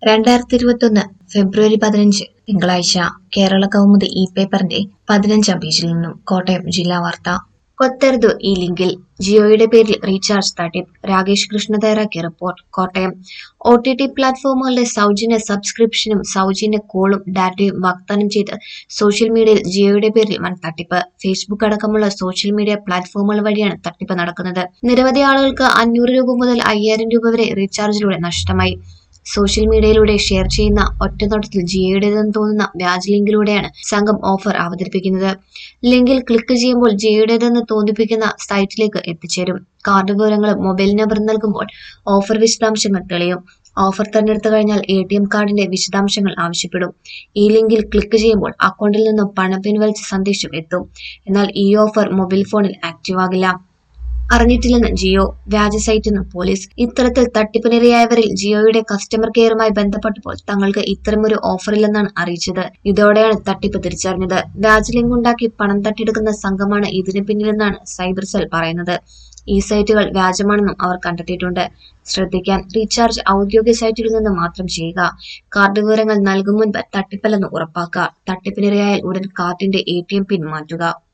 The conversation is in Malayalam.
രണ്ടായിരത്തി ഇരുപത്തൊന്ന് ഫെബ്രുവരി പതിനഞ്ച് തിങ്കളാഴ്ച കേരള കൗമുദി ഇ പേപ്പറിന്റെ പതിനഞ്ചാം പേജിൽ നിന്നും കോട്ടയം ജില്ലാ വാർത്ത കൊത്തരുത് ഈ ലിങ്കിൽ ജിയോയുടെ പേരിൽ റീചാർജ് തട്ടിപ്പ് രാകേഷ് കൃഷ്ണ തയ്യാറാക്കിയ report Kottayam O T T പ്ലാറ്റ്ഫോമുകളുടെ സൗജന്യ സബ്സ്ക്രിപ്ഷനും സൗജന്യ കോളും ഡാറ്റയും വാഗ്ദാനം ചെയ്ത് സോഷ്യൽ മീഡിയയിൽ ജിയോയുടെ പേരിൽ വൻ തട്ടിപ്പ് ഫേസ്ബുക്ക് അടക്കമുള്ള സോഷ്യൽ മീഡിയ പ്ലാറ്റ്ഫോമുകൾ വഴിയാണ് തട്ടിപ്പ് നടക്കുന്നത് നിരവധി ആളുകൾക്ക് അഞ്ഞൂറ് രൂപ മുതൽ അയ്യായിരം രൂപ വരെ റീചാർജിലൂടെ നഷ്ടമായി സോഷ്യൽ മീഡിയയിലൂടെ ഷെയർ ചെയ്യുന്ന ഒറ്റനോട്ടത്തിൽ ജിയോയുടേതെന്ന് തോന്നുന്ന വ്യാജ ലിങ്കിലൂടെയാണ് സംഘം ഓഫർ അവതരിപ്പിക്കുന്നത് ലിങ്കിൽ ക്ലിക്ക് ചെയ്യുമ്പോൾ ജിയോയുടേതെന്ന് തോന്നിപ്പിക്കുന്ന സൈറ്റിലേക്ക് എത്തിച്ചേരും കാർഡ് വിവരങ്ങളും മൊബൈൽ നമ്പർ നൽകുമ്പോൾ ഓഫർ വിശദാംശങ്ങൾ തെളിയും ഓഫർ തിരഞ്ഞെടുത്തു കഴിഞ്ഞാൽ എ ടി എം കാർഡിന്റെ വിശദാംശങ്ങൾ ആവശ്യപ്പെടും ഈ ലിങ്കിൽ ക്ലിക്ക് ചെയ്യുമ്പോൾ അക്കൗണ്ടിൽ നിന്നും പണം പിൻവലിച്ച സന്ദേശം എത്തും എന്നാൽ ഈ ഓഫർ മൊബൈൽ ഫോണിൽ ആക്റ്റീവ് ആകില്ല അറിഞ്ഞിട്ടില്ലെന്ന് ജിയോ വ്യാജ സൈറ്റെന്ന് പോലീസ് ഇത്തരത്തിൽ തട്ടിപ്പിനിരയായവരിൽ ജിയോയുടെ കസ്റ്റമർ കെയറുമായി ബന്ധപ്പെട്ടപ്പോൾ തങ്ങൾക്ക് ഇത്തരമൊരു ഓഫറില്ലെന്നാണ് അറിയിച്ചത് ഇതോടെയാണ് തട്ടിപ്പ് തിരിച്ചറിഞ്ഞത് വ്യാജ ലിങ്ക് ഉണ്ടാക്കി പണം തട്ടിയെടുക്കുന്ന സംഘമാണ് ഇതിന് പിന്നിലെന്നാണ് സൈബർ സെൽ പറയുന്നത് ഈ സൈറ്റുകൾ വ്യാജമാണെന്നും അവർ കണ്ടെത്തിയിട്ടുണ്ട് ശ്രദ്ധിക്കാൻ റീചാർജ് ഔദ്യോഗിക സൈറ്റുകളിൽ നിന്ന് മാത്രം ചെയ്യുക കാർഡ് വിവരങ്ങൾ നൽകും മുൻപ് തട്ടിപ്പല്ലെന്ന് ഉറപ്പാക്കുക തട്ടിപ്പിനിരയായാൽ ഉടൻ കാർഡിന്റെ എ ടി എം പിൻ മാറ്റുക